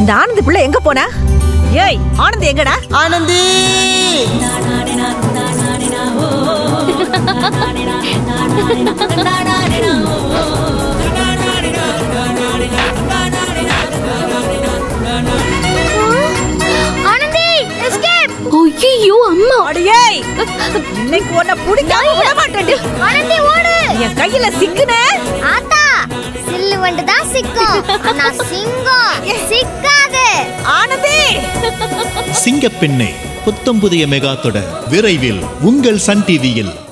இந்த ஆனந்த் பிள்ளை எங்க போனா ஏய் ஆனந்த் எங்கடா ஆனந்தி ஆனந்தி எஸ்கேப் ஐயோ அம்மா அடியே இன்னைக்கு உன்னை பிடிக்காம விட மாட்டேன் ஆனந்தி ஓடு என் கையில சிக்குன ஆத்தா சில்லு வண்டு தான் சிக்கும் ஆனா சிங்கம் சிக்காது ஆனந்தி சிங்கப்பெண்ணே புத்தம் புதிய மெகா தொடர் விரைவில் உங்கள் சன் டிவியில்